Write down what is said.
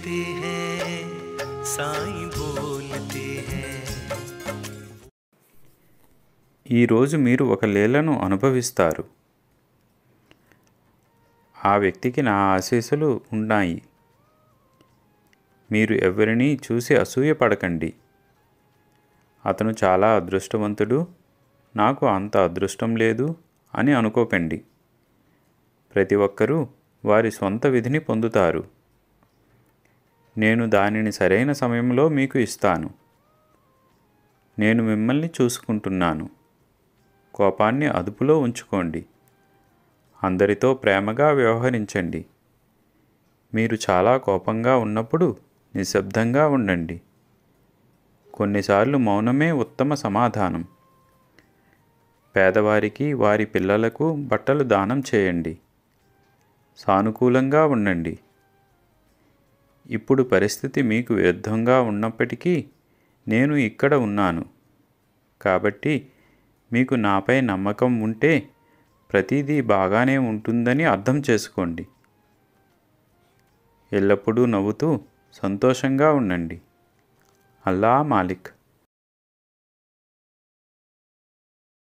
बोलते हैं साईं बोलते हैं ఈరోజు మీరు ఒక లీలను అనుభవిస్తారు ఆ వ్యక్తికి నా ఆశీస్సులు ఉన్నాయి మీరు ఎవరినీ చూసి అసూయపడకండి అతను చాలా అదృష్టవంతుడు నాకు అంత అదృష్టం లేదు అని అనుకోకండి ప్రతి ఒక్కరూ వారి సొంత విధిని పొందుతారు నేను దానిని సరైన సమయంలో మీకు ఇస్తాను నేను మిమ్మల్ని చూసుకుంటున్నాను కోపాన్ని అదుపులో ఉంచుకోండి అందరితో ప్రేమగా వ్యవహరించండి మీరు చాలా కోపంగా ఉన్నప్పుడు నిశ్శబ్దంగా ఉండండి కొన్నిసార్లు మౌనమే ఉత్తమ సమాధానం పేదవారికి వారి పిల్లలకు బట్టలు దానం చేయండి సానుకూలంగా ఉండండి ఇప్పుడు పరిస్థితి మీకు విరుద్ధంగా ఉన్నప్పటికీ నేను ఇక్కడ ఉన్నాను కాబట్టి మీకు నాపై నమ్మకం ఉంటే ప్రతిదీ బాగానే ఉంటుందని అర్థం చేసుకోండి ఎల్లప్పుడూ నవ్వుతూ సంతోషంగా ఉండండి అల్లా మాలిక్